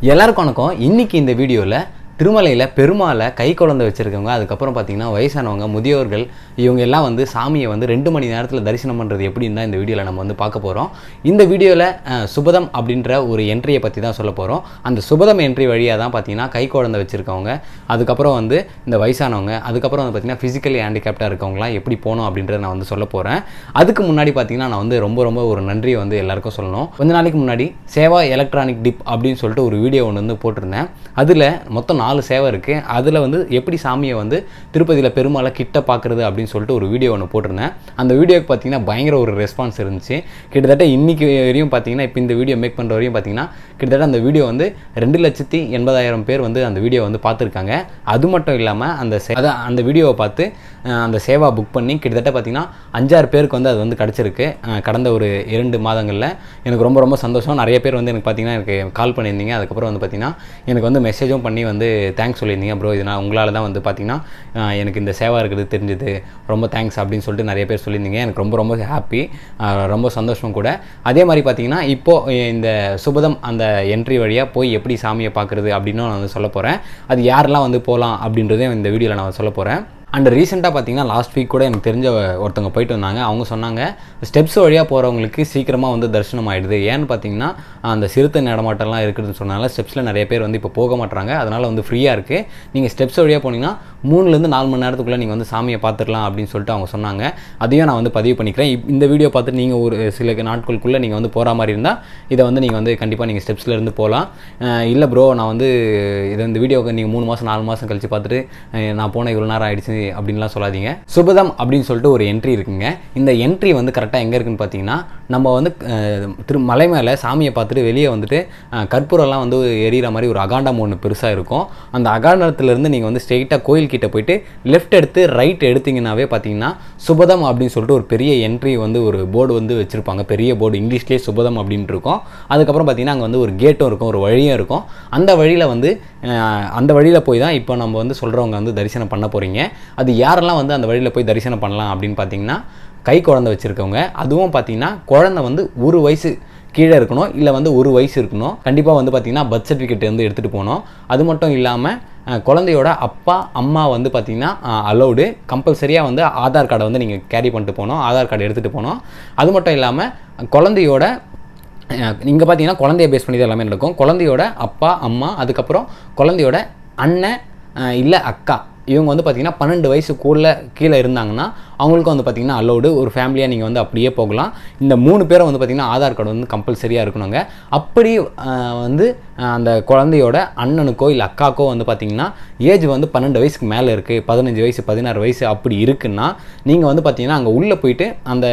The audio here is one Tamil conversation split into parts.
எல்லாருக்கும் வணக்கம் இன்னைக்கு இந்த வீடியோவில் திருமலையில் பெருமாளை கை குழந்தை வச்சுருக்கவங்க அதுக்கப்புறம் பார்த்தீங்கன்னா வயசானவங்க முதியோர்கள் இவங்க எல்லாம் வந்து சாமியை வந்து ரெண்டு மணி நேரத்தில் தரிசனம் பண்ணுறது எப்படின்னு தான் இந்த வீடியோவில் நம்ம வந்து பார்க்க போகிறோம் இந்த வீடியோவில் சுபதம் அப்படின்ற ஒரு என்ட்ரியை பற்றி தான் சொல்ல போகிறோம் அந்த சுபதம் என்ட்ரி வழியாக தான் பார்த்தீங்கன்னா கை குழந்தை வச்சுருக்கவங்க அதுக்கப்புறம் வந்து இந்த வயசானவங்க அதுக்கப்புறம் வந்து பார்த்தீங்கன்னா ஃபிசிக்கலி ஹேண்டிகேப்டாக இருக்கவங்களாம் எப்படி போகணும் அப்படின்றத நான் வந்து சொல்ல போகிறேன் அதுக்கு முன்னாடி பார்த்தீங்கன்னா நான் வந்து ரொம்ப ரொம்ப ஒரு நன்றியை வந்து எல்லாருக்கும் சொல்லணும் கொஞ்ச நாளைக்கு முன்னாடி சேவா எலக்ட்ரானிக் டிப் அப்படின்னு சொல்லிட்டு ஒரு வீடியோ ஒன்று வந்து போட்டிருந்தேன் அதில் மொத்தம் நாலு சேவை இருக்குது அதில் வந்து எப்படி சாமியை வந்து திருப்பதியில் பெருமாளை கிட்ட பார்க்குறது அப்படின்னு சொல்லிட்டு ஒரு வீடியோ ஒன்று போட்டிருந்தேன் அந்த வீடியோக்கு பார்த்தீங்கன்னா பயங்கர ஒரு ரெஸ்பான்ஸ் இருந்துச்சு கிட்டத்தட்ட இன்னைக்கு வரையும் பார்த்தீங்கன்னா இப்போ இந்த வீடியோ மேக் பண்ணுற வரையும் பார்த்தீங்கன்னா கிட்டத்தட்ட அந்த வீடியோ வந்து ரெண்டு லட்சத்தி எண்பதாயிரம் பேர் வந்து அந்த வீடியோ வந்து பார்த்துருக்காங்க அது மட்டும் இல்லாமல் அந்த சே- அதான் அந்த வீடியோவை பார்த்து அஹ், அந்த சேவா புக் பண்ணி கிட்டத்தட்ட பார்த்தீங்கன்னா அஞ்சாறு பேருக்கு வந்து அது வந்து கிடச்சிருக்கு அஹ், கடந்த ஒரு இரண்டு மாதங்களில் எனக்கு ரொம்ப ரொம்ப சந்தோஷம் நிறைய பேர் வந்து எனக்கு பார்த்தீங்கன்னா எனக்கு கால் பண்ணியிருந்தீங்க அதுக்கப்புறம் வந்து பார்த்தீங்கன்னா எனக்கு வந்து மெசேஜும் பண்ணி வந்து தேங்க்ஸ் சொல்லியிருந்தீங்க ப்ரோ இது நான் உங்களால் தான் வந்து பார்த்தீங்கன்னா அஹ், எனக்கு இந்த சேவா இருக்குது தெரிஞ்சது ரொம்ப தேங்க்ஸ் அப்படின்னு சொல்லிட்டு நிறைய பேர் சொல்லியிருந்தீங்க எனக்கு ரொம்ப ரொம்ப ஹாப்பி ரொம்ப சந்தோஷம் கூட அதே மாதிரி பார்த்தீங்கன்னா இப்போது இந்த சுபதம் அந்த என்ட்ரி வழியாக போய் எப்படி சாமியை பார்க்குறது அப்படின்னு நான் வந்து சொல்ல போகிறேன் அது யாரெல்லாம் வந்து போகலாம் அப்படின்றதையும் இந்த வீடியோவில் நான் சொல்ல போகிறேன் அண்ட் ரீசெண்டாக பார்த்தீங்கன்னா லாஸ்ட் வீக் கூட எனக்கு தெரிஞ்ச ஒருத்தவங்க போயிட்டு வந்தாங்க அவங்க சொன்னாங்க ஸ்டெப்ஸ் வழியாக போகிறவங்களுக்கு சீக்கிரமாக வந்து தரிசனம் ஆகிடுது ஏன்னு பார்த்தீங்கன்னா அந்த சிறுத்தை நடமாட்டம்லாம் இருக்குதுன்னு சொன்னால ஸ்டெப்ஸில் நிறைய பேர் வந்து இப்போ போக மாட்றாங்க அதனால் வந்து ஃப்ரீயாக இருக்குது நீங்கள் ஸ்டெப்ஸ் வழியாக போனீங்கன்னா மூணுலேருந்து நாலு மணி நேரத்துக்குள்ளே நீங்கள் வந்து சாமியை பார்த்துடலாம் அப்படின்னு சொல்லிட்டு அவங்க சொன்னாங்க அதையும் நான் வந்து பதிவு பண்ணிக்கிறேன் இப்- இந்த வீடியோ பார்த்துட்டு நீங்கள் ஒரு சில நாட்களுக்குள்ளே நீங்கள் வந்து போகிற மாதிரி இருந்தால் இதை வந்து நீங்கள் வந்து கண்டிப்பாக நீங்கள் ஸ்டெப்ஸில் இருந்து போகலாம் இல்லை ப்ரோ நான் வந்து இதை இந்த வீடியோக்கு நீங்கள் மூணு மாதம் நாலு மாதம் கழிச்சு பார்த்துட்டு அஹ், நான் போன இவ்வளோ நேரம் ஆயிடுச்சு அப்படின்லாம் சொல்லாதீங்க சுபதம் அப்படின்னு சொல்லிட்டு ஒரு என்ட்ரி இருக்குங்க இந்த என்ட்ரி வந்து கரெக்டாக எங்கே இருக்குன்னு பார்த்தீங்கன்னா நம்ம வந்து அஹ், திரு மலை மேலே சாமியை பார்த்துட்டு வெளியே வந்துட்டு அஹ், கற்பூரம்லாம் வந்து எரியிற மாதிரி ஒரு அகாண்டம் ஒன்று பெருசாக இருக்கும் அந்த அகாண்டத்துலேருந்து நீங்கள் வந்து ஸ்ட்ரெயிட்டாக கோயில் கிட்ட போயிட்டு லெஃப்ட் எடுத்து ரைட் எடுத்தீங்கன்னாவே பார்த்தீங்கன்னா சுபதம் அப்படின்னு சொல்லிட்டு ஒரு பெரிய என்ட்ரி வந்து ஒரு போர்டு வந்து வச்சுருப்பாங்க பெரிய போர்டு இங்கிலீஷ்லேயே சுபதம் அப்படின்ட்டு இருக்கும் அதுக்கப்புறம் பார்த்தீங்கன்னா அங்கே வந்து ஒரு கேட்டும் இருக்கும் ஒரு வழியும் இருக்கும் அந்த வழியில் வந்து அஹ், அந்த வழியில் போய் தான் இப்போ நம்ம வந்து சொல்கிறவங்க வந்து தரிசனம் பண்ண போகிறீங்க அது யாரெல்லாம் வந்து அந்த வழியில் போய் தரிசனம் பண்ணலாம் அப்படின்னு பார்த்தீங்கன்னா கை குழந்தை வச்சுருக்கவங்க அதுவும் பார்த்தீங்கன்னா குழந்தை வந்து ஒரு வயசு கீழே இருக்கணும் இல்லை வந்து ஒரு வயசு இருக்கணும் கண்டிப்பாக வந்து பார்த்தீங்கன்னா பர்த் சர்டிஃபிகேட் வந்து எடுத்துகிட்டு போகணும் அது மட்டும் இல்லாமல் அஹ், குழந்தையோட அப்பா அம்மா வந்து பார்த்தீங்கன்னா அலௌடு கம்பல்சரியாக வந்து ஆதார் கார்டை வந்து நீங்கள் கேரி பண்ணிட்டு போகணும் ஆதார் கார்டு எடுத்துகிட்டு போகணும் அது மட்டும் இல்லாமல் குழந்தையோட இங்கே பார்த்தீங்கன்னா குழந்தைய பேஸ் பண்ணி தான் எல்லாமே நடக்கும் குழந்தையோட அப்பா அம்மா அதுக்கப்புறம் குழந்தையோட அண்ணன் இல்லை அக்கா இவங்க வந்து பார்த்தீங்கன்னா பன்னெண்டு வயசுக்குள்ள கீழே இருந்தாங்கன்னா அவங்களுக்கும் வந்து பார்த்தீங்கன்னா அலோடு ஒரு ஃபேமிலியாக நீங்கள் வந்து அப்படியே போகலாம் இந்த மூணு பேரும் வந்து பார்த்தீங்கன்னா ஆதார் கார்டு வந்து கம்பல்சரியாக இருக்கணுங்க அப்படி அஹ், வந்து அஹ், அந்த குழந்தையோட அண்ணனுக்கோ இல்லை அக்காக்கோ வந்து பார்த்தீங்கன்னா ஏஜ் வந்து பன்னெண்டு வயசுக்கு மேலே இருக்குது பதினஞ்சு வயசு பதினாறு வயசு அப்படி இருக்குன்னா நீங்கள் வந்து பார்த்தீங்கன்னா அங்கே உள்ளே போயிட்டு அந்த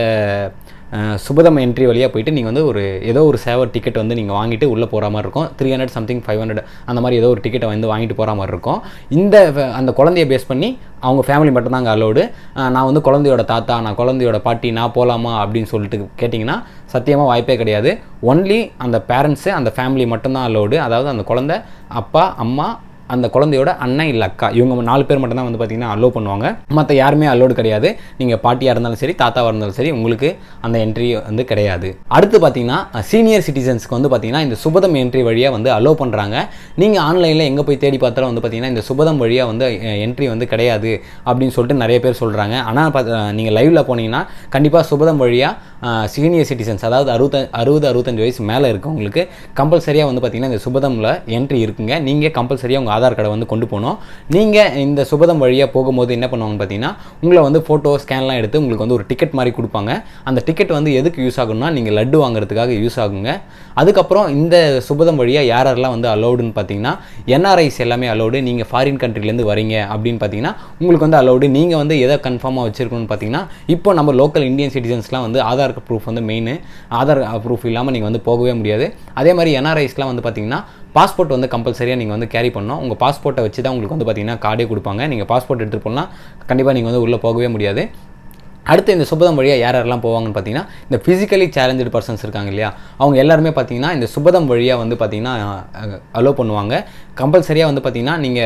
அஹ் சுபதம் என்ட்ரி வழியாக போயிட்டு நீங்கள் வந்து ஒரு ஏதோ ஒரு சேவர் டிக்கெட் வந்து நீங்கள் வாங்கிட்டு உள்ளே போகிற மாதிரி இருக்கும் three hundred something five hundred அந்த மாதிரி ஏதோ ஒரு டிக்கெட்டை வந்து வாங்கிட்டு போகிற மாதிரி இருக்கும் இந்த வ- அந்த குழந்தைய பேஸ் பண்ணி அவங்க ஃபேமிலி மட்டும்தாங்க அலோடு நான் வந்து குழந்தையோட தாத்தா நான் குழந்தையோட பாட்டி நான் போகலாமா அப்படின்னு சொல்லிட்டு கேட்டிங்கன்னா சத்தியமாக வாய்ப்பே கிடையாது ஒன்லி அந்த பேரண்ட்ஸு அந்த ஃபேமிலி மட்டும்தான் அலோடு அதாவது அந்த குழந்தை அப்பா அம்மா அந்த குழந்தையோட அண்ணன் இல்லை அக்கா இவங்க நாலு பேர் மட்டும்தான் வந்து பார்த்தீங்கன்னா அலோவ் பண்ணுவாங்க மற்ற யாருமே அலோடு கிடையாது நீங்கள் பாட்டியாக இருந்தாலும் சரி தாத்தாவாக இருந்தாலும் சரி உங்களுக்கு அந்த என்ட்ரி வந்து கிடையாது அடுத்து பார்த்தீங்கன்னா சீனியர் சிட்டிசன்ஸ்க்கு வந்து பார்த்தீங்கன்னா இந்த சுபதம் என்ட்ரி வழியாக வந்து அலோவ் பண்ணுறாங்க நீங்கள் ஆன்லைனில் எங்கே போய் தேடி பார்த்தாலும் வந்து பார்த்தீங்கன்னா இந்த சுபதம் வழியாக வந்து என்ட்ரி வந்து கிடையாது அப்படின்னு சொல்லிட்டு நிறைய பேர் சொல்கிறாங்க ஆனால் நீங்கள் லைவில் போனீங்கன்னா கண்டிப்பாக சுபதம் வழியாக சீனியர் சிட்டிசன்ஸ் அதாவது அறுபத்த அறுபது அறுபத்தஞ்சு வயசு மேலே இருக்கவங்களுக்கு கம்பல்சரியாக வந்து பார்த்தீங்கன்னா இந்த சுபதமில் என்ட்ரி இருக்குங்க நீங்கள் கம்பல்சரியாக உங்கள் ஆதார் கார்டை வந்து கொண்டு போகணும் நீங்கள் இந்த சுபதம் வழியாக போகும்போது என்ன பண்ணுவாங்கன்னு பார்த்தீங்கன்னா உங்களை வந்து ஃபோட்டோ ஸ்கேன்லாம் எடுத்து உங்களுக்கு வந்து ஒரு டிக்கெட் மாதிரி கொடுப்பாங்க அந்த டிக்கெட் வந்து எதுக்கு யூஸ் ஆகும்னா நீங்கள் லட்டு வாங்குறதுக்காக யூஸ் ஆகுங்க அதுக்கப்புறம் இந்த சுபதம் வழியாக யார் யாரெல்லாம் வந்து அலௌடுன்னு பார்த்தீங்கன்னா என்ஆர்ஐஸ் எல்லாமே அலௌடு நீங்கள் ஃபாரின் கண்ட்ரிலேருந்து வரீங்க அப்படின்னு பார்த்தீங்கன்னா உங்களுக்கு வந்து அலௌடு நீங்கள் வந்து எதை கன்ஃபார்மாக வச்சுருக்கணும்னு பார்த்தீங்கன்னா இப்போ நம்ம லோக்கல் இந்தியன் சிட்டிசன்ஸ்லாம் வந்து ஆதார் ப்ரூஃப் வந்து மெயின் ஆதார் ப்ரூஃப் இல்லாமல் நீங்கள் வந்து போகவே முடியாது அதே மாதிரி என்ஆர்ஐஸ்லாம் வந்து பார்த்தீங்கன்னா பாஸ்போர்ட் வந்து கம்பல்சரியாக நீங்கள் வந்து கேரி பண்ணணும் உங்கள் பாஸ்போர்ட்டை வச்சு தான் உங்களுக்கு வந்து பார்த்தீங்கன்னா கார்டே கொடுப்பாங்க நீங்கள் பாஸ்போர்ட் எடுத்துகிட்டு போனால் கண்டிப்பாக நீங்கள் வந்து உள்ளே போகவே முடியாது அடுத்து இந்த சுபதம் வழியாக யார் யாரெல்லாம் போவாங்கன்னு பார்த்தீங்கன்னா இந்த ஃபிசிக்கலி சேலஞ்சு பர்சன்ஸ் இருக்காங்க இல்லையா அவங்க எல்லாருமே பார்த்தீங்கன்னா இந்த சுபதம் வழியாக வந்து பார்த்தீங்கன்னா அலோவ் பண்ணுவாங்க கம்பல்சரியாக வந்து பார்த்தீங்கன்னா நீங்கள்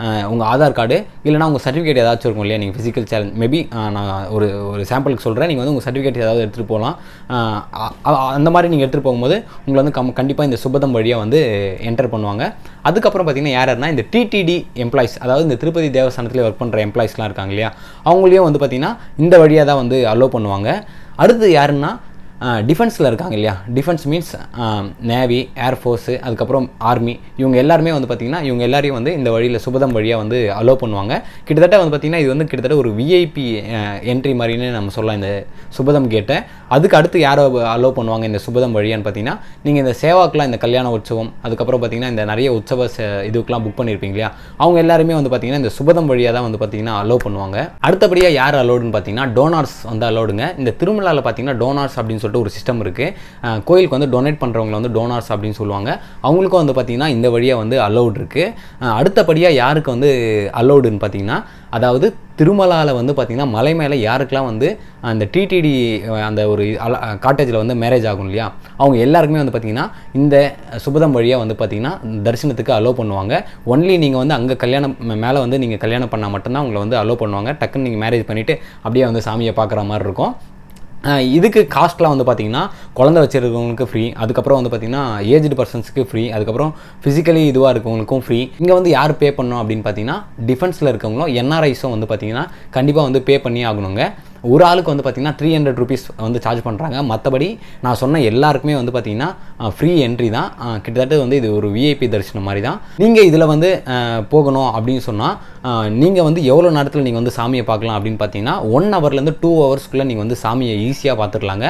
உங்கள் ஆதார் கார்டு இல்லைனா உங்கள் சர்டிஃபிகேட் ஏதாச்சும் இருக்கும் இல்லையா நீங்கள் ஃபிசிக்கல் சேலஞ்ச் மேபி நான் ஒரு ஒரு சாம்பிளுக்கு சொல்கிறேன் நீங்கள் வந்து உங்கள் சர்டிஃபிகேட் ஏதாவது எடுத்துகிட்டு போகலாம் அஹ் அ- அ- அந்த மாதிரி நீங்கள் எடுத்துகிட்டு போகும்போது உங்களை வந்து கம் கண்டிப்பாக இந்த சுபதம் வழியாக வந்து என்டர் பண்ணுவாங்க அதுக்கப்புறம் பார்த்தீங்கன்னா யார் யாருன்னா இந்த டிடிடி எம்ப்ளாயிஸ் அதாவது இந்த திருப்பதி தேவஸ்தானத்தில் ஒர்க் பண்ணுற எம்ப்ளாயிஸ்லாம் இருக்காங்க இல்லையா அவங்களையும் வந்து பார்த்தீங்கன்னா இந்த வழியாக தான் வந்து அலோவ் பண்ணுவாங்க அடுத்து யாருன்னா டிஃபென்ஸில் இருக்காங்க இல்லையா டிஃபென்ஸ் மீன்ஸ் நேவி ஏர்ஃபோர்ஸு அதுக்கப்புறம் ஆர்மி இவங்க எல்லாருமே வந்து பார்த்திங்கன்னா இவங்க எல்லாரையும் வந்து இந்த வழியில் சுபதம் வழியாக வந்து அலோவ் பண்ணுவாங்க கிட்டத்தட்ட வந்து பார்த்திங்கன்னா இது வந்து கிட்டத்தட்ட ஒரு விஐபி என்ட்ரி மாதிரின்னு நம்ம சொல்லலாம் இந்த சுபதம் கேட்டை அதுக்கு அடுத்து யாரை அலோவ் பண்ணுவாங்க இந்த சுபதம் வழியான்னு பார்த்தீங்கன்னா நீங்கள் இந்த சேவாக்கெலாம் இந்த கல்யாண உற்சவம் அதுக்கப்புறம் பார்த்தீங்கன்னா இந்த நிறைய உற்சவ ச- இதுக்கெலாம் புக் பண்ணியிருப்பீங்க இல்லையா அவங்க எல்லாருமே வந்து பார்த்தீங்கன்னா இந்த சுபதம் வழியாக தான் வந்து பார்த்தீங்கன்னா அலோவ் பண்ணுவாங்க அடுத்தபடியாக யார் அலோடுன்னு பார்த்தீங்கன்னா டோனார்ஸ் வந்து அலோடுங்க இந்த திருமலாவில் பார்த்தீங்கன்னா டோனார்ஸ் அப்படின்னு சொல்லிட்டு ஒரு சிஸ்டம் இருக்குது கோயிலுக்கு வந்து டொனேட் பண்ணுறவங்கள வந்து டோனார்ஸ் அப்படின்னு சொல்லுவாங்க அவங்களுக்கும் வந்து பார்த்தீங்கன்னா இந்த வழியாக வந்து அலோடு இருக்குது அடுத்தபடியாக யாருக்கு வந்து அலோடுன்னு பார்த்தீங்கன்னா அதாவது திருமலாவில் வந்து பார்த்திங்கன்னா மலை மேலே யாருக்கெல்லாம் வந்து அந்த டிடிடி அந்த ஒரு காட்டேஜில் வந்து மேரேஜ் ஆகும் இல்லையா அவங்க எல்லாருக்குமே வந்து பார்த்திங்கன்னா இந்த சுபதம் வழியாக வந்து பார்த்திங்கன்னா தரிசனத்துக்கு அலோவ் பண்ணுவாங்க ஒன்லி நீங்கள் வந்து அங்கே கல்யாணம் மேலே வந்து நீங்கள் கல்யாணம் பண்ணால் மட்டும்தான் உங்களை வந்து அலோவ் பண்ணுவாங்க டக்குன்னு நீங்கள் மேரேஜ் பண்ணிவிட்டு அப்படியே வந்து சாமியை பார்க்குற மாதிரி இருக்கும் அஹ் இதுக்கு காஸ்ட்லாம் வந்து பார்த்தீங்கன்னா குழந்தை வச்சிருக்கவங்களுக்கு ஃப்ரீ அதுக்கப்புறம் வந்து பார்த்தீங்கன்னா ஏஜ்டு பர்சன்ஸ்க்கு ஃப்ரீ அதுக்கப்புறம் ஃபிசிக்கலி இதுவாக இருக்கவங்களுக்கும் ஃப்ரீ இங்கே வந்து யார் பே பண்ணணும் அப்படின்னு பார்த்தீங்கன்னா டிஃபென்ஸில் இருக்கவங்களும் என்ஆர்ஐஸும் வந்து பார்த்தீங்கன்னா கண்டிப்பாக வந்து பே பண்ணி ஆகணுங்க ஒரு ஆளுக்கு வந்து பார்த்தீங்கன்னா த்ரீ ஹண்ட்ரட் ருபீஸ் வந்து சார்ஜ் பண்ணுறாங்க மற்றபடி நான் சொன்ன எல்லாருக்குமே வந்து பார்த்தீங்கன்னா ஃப்ரீ என்ட்ரி தான் அஹ் கிட்டத்தட்ட வந்து இது ஒரு விஐபி தரிசனம் மாதிரி தான் நீங்கள் இதில் வந்து அஹ், போகணும் அப்படின்னு சொன்னால் நீங்கள் வந்து எவ்வளோ நேரத்தில் நீங்கள் வந்து சாமியை பார்க்கலாம் அப்படின்னு பார்த்தீங்கன்னா ஒன் ஹவர்லேருந்து டூ ஹவர்ஸ்க்குள்ளே நீங்கள் வந்து சாமியை ஈஸியாக பார்த்துடலாங்க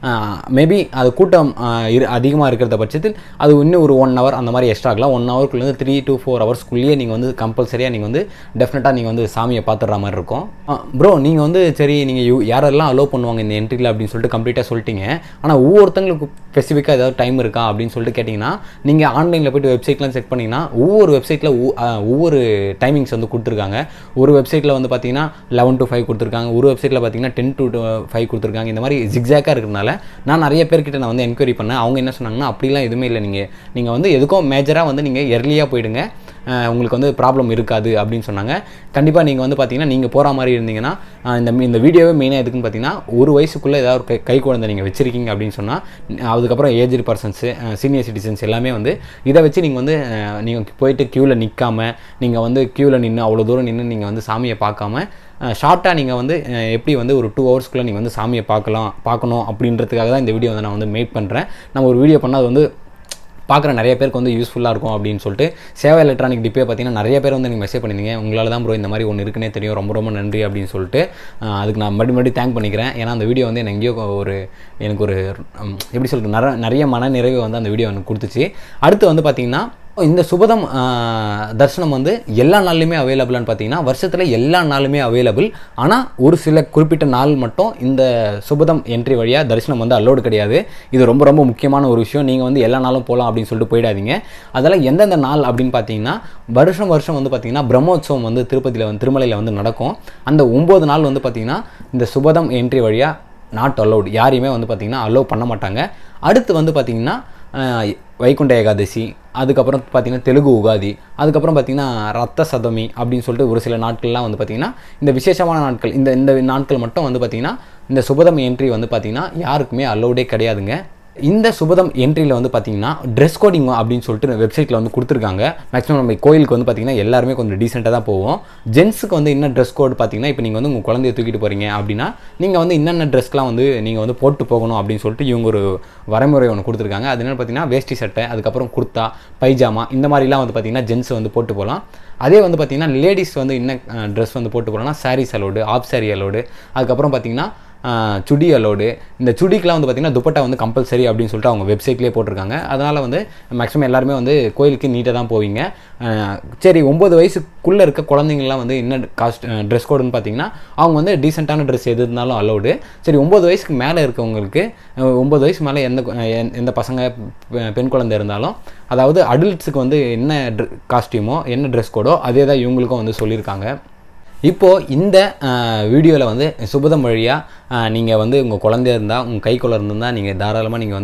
மேபி அது கூட்டம் அஹ், இரு அதிகமாக இருக்கிறத பட்சத்தில் அது இன்னும் ஒரு ஒன் ஹவர் அந்த மாதிரி எக்ஸ்ட்ரா ஆகலாம் ஒன் ஹவர்க்குள்ளேருந்து த்ரீ to ஃபோர் ஹவர்ஸ்க்குள்ளேயே நீங்கள் வந்து கம்பல்சரியாக நீங்கள் வந்து டெஃபினட்டாக நீங்கள் வந்து சாமியை பார்த்துடுற மாதிரி இருக்கும் ப்ரோ நீங்கள் வந்து சரி நீங்கள் யூ யாரெல்லாம் அலோவ் பண்ணுவாங்க இந்த என்ட்ரியில் அப்படின்னு சொல்லிட்டு கம்ப்ளீட்டாக சொல்லிட்டீங்க ஆனால் ஒவ்வொருத்தங்களுக்கு ஸ்பெசிஃபிக்காக ஏதாவது டைம் இருக்கா அப்படின்னு சொல்லிட்டு கேட்டிங்கன்னா நீங்கள் ஆன்லைனில் போய்ட்டு வெப்சைட்லாம் செக் பண்ணிங்கன்னா ஒவ்வொரு வெப்சைட்டில் ஒவ்வொரு டைமிங்ஸ் வந்து கொடுத்துருக்காங்க ஒரு வெப்சைட்டில் வந்து பார்த்தீங்கன்னா லெவன் to ஃபைவ் கொடுத்துருக்காங்க ஒரு வெப்சைட்டில் பார்த்தீங்கன்னா டென் to ஃபைவ் கொடுத்துருக்காங்க இந்த மாதிரி ஜிக்ஸாக்காக இருக்கிறதுனால நான் நிறைய பேர்கிட்ட நான் வந்து என்கொயரி பண்ணேன் அவங்க என்ன சொன்னாங்கன்னா அப்படிலாம் எதுவுமே இல்லை நீங்கள் நீங்கள் வந்து எதுக்கும் மேஜராக வந்து நீங்கள் எர்லியாக போயிடுங்க அஹ் உங்களுக்கு வந்து ப்ராப்ளம் இருக்காது அப்படின்னு சொன்னாங்க கண்டிப்பாக நீங்கள் வந்து பார்த்தீங்கன்னா நீங்கள் போகிற மாதிரி இருந்தீங்கன்னா அஹ் இந்த இந்த வீடியோவே மெயினாக எதுக்குன்னு பார்த்தீங்கன்னா ஒரு வயசுக்குள்ளே ஏதாவது ஒரு கை கை குழந்தை நீங்கள் வச்சிருக்கீங்க அப்படின்னு சொன்னால் அதுக்கப்புறம் ஏஜ்டு பர்சன்ஸு சீனியர் சிட்டிசன்ஸ் எல்லாமே வந்து இதை வச்சு நீங்கள் வந்து நீங்கள் போயிட்டு க்யூவில் நிற்காம நீங்கள் வந்து க்யூவில் நின்று அவ்வளோ தூரம் நின்று நீங்கள் வந்து சாமியை பார்க்காம ஷார்ட்டாக நீங்கள் வந்து அஹ் எப்படி வந்து ஒரு டூ ஹவர்ஸ்க்குள்ளே நீங்கள் வந்து சாமியை பார்க்கலாம் பார்க்கணும் அப்படின்றதுக்காக தான் இந்த வீடியோ வந்து நான் வந்து மேக் பண்ணுறேன் நம்ம ஒரு வீடியோ பண்ணால் அது வந்து பார்க்குற நிறைய பேருக்கு வந்து யூஸ்ஃபுல்லாக இருக்கும் அப்படின்னு சொல்லிட்டு சேவை எலக்ட்ரானிக் டிப்பே பார்த்தீங்கன்னா நிறைய பேர் வந்து நீங்கள் மெசேஜ் பண்ணியிருந்தீங்க உங்களால் தான் ப்ரோ இந்த மாதிரி ஒன்று இருக்குன்னே தெரியும் ரொம்ப ரொம்ப நன்றி அப்படின்னு சொல்லிட்டு அஹ் அதுக்கு நான் மறுபடியும் மறுபடியும் தேங்க் பண்ணிக்கிறேன் ஏன்னா அந்த வீடியோ வந்து எனக்கு எங்கேயோ ஒரு எனக்கு ஒரு உம், எப்படி சொல்கிறது நிறைய நிறைய மன நிறைவு வந்து அந்த வீடியோ எனக்கு கொடுத்துச்சு அடுத்து வந்து பார்த்தீங்கன்னா இந்த சுபதம் ஆஹ், தரிசனம் வந்து எல்லா நாள்லையுமே அவைலபிளான்னு பார்த்தீங்கன்னா வருஷத்தில் எல்லா நாளுமே அவைலபிள் ஆனால் ஒரு சில குறிப்பிட்ட நாள் மட்டும் இந்த சுபதம் என்ட்ரி வழியாக தரிசனம் வந்து அலோடு கிடையாது இது ரொம்ப ரொம்ப முக்கியமான ஒரு விஷயம் நீங்கள் வந்து எல்லா நாளும் போகலாம் அப்படின்னு சொல்லிட்டு போயிடாதீங்க அதெல்லாம் எந்தெந்த நாள் அப்படின்னு பார்த்தீங்கன்னா வருஷம் வருஷம் வந்து பார்த்தீங்கன்னா பிரம்மோற்சவம் வந்து திருப்பதியில் வந்து திருமலையில் வந்து நடக்கும் அந்த ஒம்பது நாள் வந்து பார்த்தீங்கன்னா இந்த சுபதம் என்ட்ரி வழியாக நாட் அலௌட் யாரையுமே வந்து பார்த்திங்கன்னா அலோவ் பண்ண மாட்டாங்க அடுத்து வந்து பார்த்திங்கன்னா அஹ், வைகுண்ட ஏகாதசி அதுக்கப்புறம் பார்த்திங்கன்னா தெலுங்கு உகாதி அதுக்கப்புறம் பார்த்திங்கன்னா ரத்த சதமி அப்படின்னு சொல்லிட்டு ஒரு சில நாட்கள்லாம் வந்து பார்த்திங்கன்னா இந்த விசேஷமான நாட்கள் இந்த இந்த நாட்கள் மட்டும் வந்து பார்த்திங்கன்னா இந்த சுபதம் என்ட்ரி வந்து பார்த்திங்கன்னா யாருக்குமே அலௌடே கிடையாதுங்க இந்த சுபதம் என்ட்ரியில் வந்து பார்த்தீங்கன்னா ட்ரெஸ் கோடிங் அப்படின்னு சொல்லிட்டு வெப்சைட்டில் வந்து கொடுத்துருக்காங்க மேக்ஸிமம் நம்ம கோயிலுக்கு வந்து பார்த்தீங்கன்னா எல்லாருமே கொஞ்சம் டீசெண்டாக தான் போவோம் ஜென்ஸுக்கு வந்து என்ன ட்ரெஸ் கோட் பார்த்தீங்கன்னா இப்போ நீங்கள் வந்து உங்கள் குழந்தைய தூக்கிட்டு போகிறீங்க அப்படின்னா நீங்கள் வந்து என்னென்ன ட்ரெஸ்லாம் வந்து நீங்கள் வந்து போட்டு போகணும் அப்படின்னு சொல்லிட்டு இவங்க ஒரு வரைமுறை ஒன்று கொடுத்துருக்காங்க அது என்னென்னு பார்த்தீங்கன்னா வேஷ்டி சட்டை அதுக்கப்புறம் குர்த்தா பைஜாமா இந்த மாதிரிலாம் வந்து பார்த்தீங்கன்னா ஜென்ஸ் வந்து போட்டு போகலாம் அதே வந்து பார்த்தீங்கன்னா லேடிஸ் வந்து என்ன ட்ரெஸ் வந்து போட்டு போகலாம்னா saris allowed half sari allowed அதுக்கப்புறம் பார்த்தீங்கன்னா ஆஹ் சுடி அலோடு இந்த சுடிக்கெலாம் வந்து பார்த்திங்கன்னா துப்பட்டா வந்து கம்பல்சரி அப்படின்னு சொல்லிட்டு அவங்க வெப்சைட்லேயே போட்டிருக்காங்க அதனால் வந்து மேக்ஸிமம் எல்லாருமே வந்து கோயிலுக்கு நீட்டாக தான் போவீங்க ஆஹ் சரி ஒம்பது வயசுக்குள்ளே இருக்க குழந்தைங்கலாம் வந்து என்ன காஸ்ட் ட்ரெஸ் கோடுன்னு பார்த்தீங்கன்னா அவங்க வந்து டீசெண்டான ட்ரெஸ் எது இருந்தாலும் அலோடு சரி ஒம்பது வயசுக்கு மேலே இருக்கவங்களுக்கு அஹ் ஒம்பது வயசு மேலே எந்த கு- அஹ் எந்த- எந்த பசங்க பெ- பெண் குழந்தை இருந்தாலும் அதாவது அடல்ட்ஸுக்கு வந்து என்ன காஸ்டியூமோ என்ன ட்ரெஸ் கோடோ அதே தான் இவங்களுக்கும் வந்து சொல்லியிருக்காங்க இப்போது இந்த வீடியோவில் வந்து சுபதம் வழியாக நீங்கள் வந்து உங்கள் குழந்தையா இருந்தால் உங்கள் கைக்குள்ள இருந்திருந்தால் நீங்கள் தாராளமாக நீங்கள் வந்து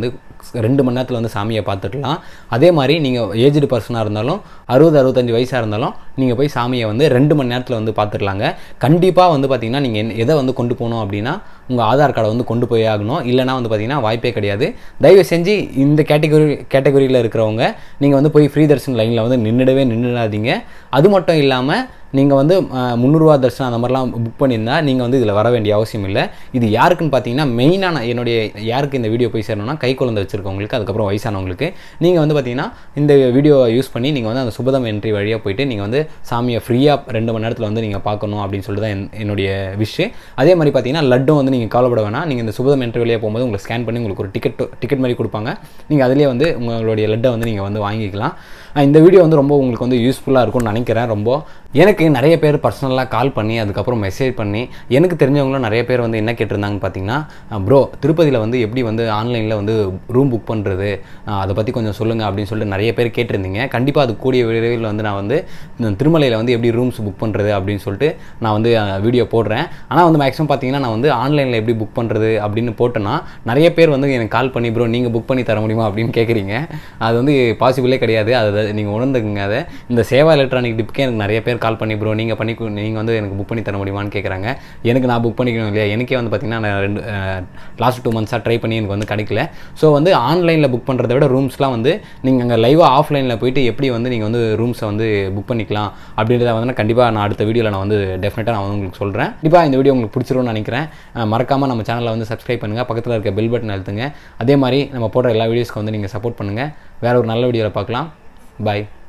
ரெண்டு மணி நேரத்தில் வந்து சாமியை பார்த்துக்கலாம் அதே மாதிரி நீங்கள் ஏஜ்டு பர்சனாக இருந்தாலும் அறுபது அறுபத்தஞ்சு வயசாக இருந்தாலும் நீங்கள் போய் சாமியை வந்து ரெண்டு மணி நேரத்தில் வந்து பார்த்துடலாங்க கண்டிப்பாக வந்து பார்த்தீங்கன்னா நீங்கள் எதை வந்து கொண்டு போகணும் அப்படின்னா உங்கள் ஆதார் கார்டை வந்து கொண்டு போய் ஆகணும் இல்லைனா வந்து பார்த்தீங்கன்னா வாய்ப்பே கிடையாது தயவு செஞ்சு இந்த கேட்டகரி கேட்டகரியில் இருக்கிறவங்க நீங்கள் வந்து போய் ஃப்ரீ தர்ஷன் லைனில் வந்து நின்றுடவே நின்றுடாதீங்க அது மட்டும் இல்லாமல் நீங்கள் வந்து அஹ், முந்நூறுரூவா தர்ஷனம் அந்த மாதிரிலாம் புக் பண்ணியிருந்தா நீங்கள் வந்து இதில் வர வேண்டிய அவசியம் இல்லை இது யாருக்குன்னு பார்த்தீங்கன்னா மெயினான என்னுடைய யாருக்கு இந்த வீடியோ போய் சேரணும்னா கை குழந்தை வச்சிருக்கவங்களுக்கு அதுக்கப்புறம் வயசானவங்களுக்கு நீங்கள் வந்து பார்த்தீங்கன்னா இந்த வீடியோவை யூஸ் பண்ணி நீங்கள் வந்து அந்த சுபதம் என்ட்ரி வழியாக போயிட்டு நீங்கள் வந்து சாமியை ஃப்ரீயாக ரெண்டு மணி நேரத்தில் வந்து நீங்கள் பார்க்கணும் அப்படின்னு சொல்லிட்டு தான் என்- என்னுடைய விஷ் அதே மாதிரி பார்த்தீங்கன்னா லட்டும் வந்து நீங்கள் கவலைப்பட வேணாம் நீங்கள் இந்த சுபதம் என்ட்ரி வழியாக போகும்போது உங்களுக்கு ஸ்கேன் பண்ணி உங்களுக்கு ஒரு டிக்கெட் டிக்கெட் மாதிரி கொடுப்பாங்க நீங்கள் அதிலே வந்து உங்களுடைய லட்டை வந்து நீங்கள் வந்து வாங்கிக்கலாம் அஹ் இந்த வீடியோ வந்து ரொம்ப உங்களுக்கு வந்து யூஸ்ஃபுல்லாக இருக்கும்னு நினைக்கிறேன் ரொம்ப எனக்கு நிறைய பேர் பர்சனலாக கால் பண்ணி அதுக்கப்புறம் மெசேஜ் பண்ணி எனக்கு தெரிஞ்சவங்களும் நிறைய பேர் வந்து என்ன கேட்டிருந்தாங்கன்னு பார்த்தீங்கன்னா ப்ரோ திருப்பதியில் வந்து எப்படி வந்து ஆன்லைனில் வந்து ரூம் புக் பண்ணுறது அதை பற்றி கொஞ்சம் சொல்லுங்கள் அப்படின்னு சொல்லிட்டு நிறைய பேர் கேட்டிருந்தீங்க கண்டிப்பாக அது கூடிய விரைவில் வந்து நான் வந்து இந்த திருமலையில் வந்து எப்படி ரூம்ஸ் புக் பண்ணுறது அப்படின்னு சொல்லிட்டு நான் வந்து வீடியோ போடுறேன் ஆனால் வந்து மேக்ஸிமம் பார்த்தீங்கன்னா நான் வந்து ஆன்லைனில் எப்படி புக் பண்ணுறது அப்படின்னு போட்டேன்னா நிறைய பேர் வந்து எனக்கு கால் பண்ணி ப்ரோ நீங்கள் புக் பண்ணி தர முடியுமா அப்படின்னு கேட்குறீங்க அது வந்து பாசிபிளே கிடையாது அதை நீங்கள் உணர்ந்துக்குங்க அதை இந்த சேவா எலக்ட்ரானிக் டிப்க்கே எனக்கு நிறைய பேர் கால் பண்ணி ப்ரோ நீங்கள் பண்ணி நீங்கள் வந்து எனக்கு புக் பண்ணி தர முடியுமான்னு கேட்குறாங்க எனக்கு நான் புக் பண்ணிக்கணும் இல்லையா எனக்கே வந்து பார்த்தீங்கன்னா நான் ரெண்டு லாஸ்ட் டூ மந்த்ஸாக ட்ரை பண்ணி எனக்கு வந்து கிடைக்கல ஸோ வந்து ஆன்லைனில் புக் பண்ணுறத விட ரூம்ஸ்லாம் வந்து நீங்கள் அங்கே லைவாக ஆஃப்லைனில் போயிட்டு எப்படி வந்து நீங்கள் வந்து ரூம்ஸை வந்து புக் பண்ணிக்கலாம் அப்படின்றத வந்து கண்டிப்பாக நான் அடுத்த வீடியோவில் நான் வந்து டெஃபினட்டாக நான் வந்து உங்களுக்கு சொல்கிறேன் கண்டிப்பாக இந்த வீடியோ உங்களுக்கு பிடிச்சிரும்னு நினைக்கிறேன் மறக்காமல் நம்ம சேனலை வந்து சப்ஸ்கிரைப் பண்ணுங்கள் பக்கத்தில் இருக்க பெல் பட்டன் அழுத்துங்க அதே மாதிரி நம்ம போடுற எல்லா வீடியோஸ்க்கு வந்து நீங்கள் சப்போர்ட் பண்ணுங்கள் வேற ஒரு நல்ல வீடியோவில் பார்க்கலாம் பாய்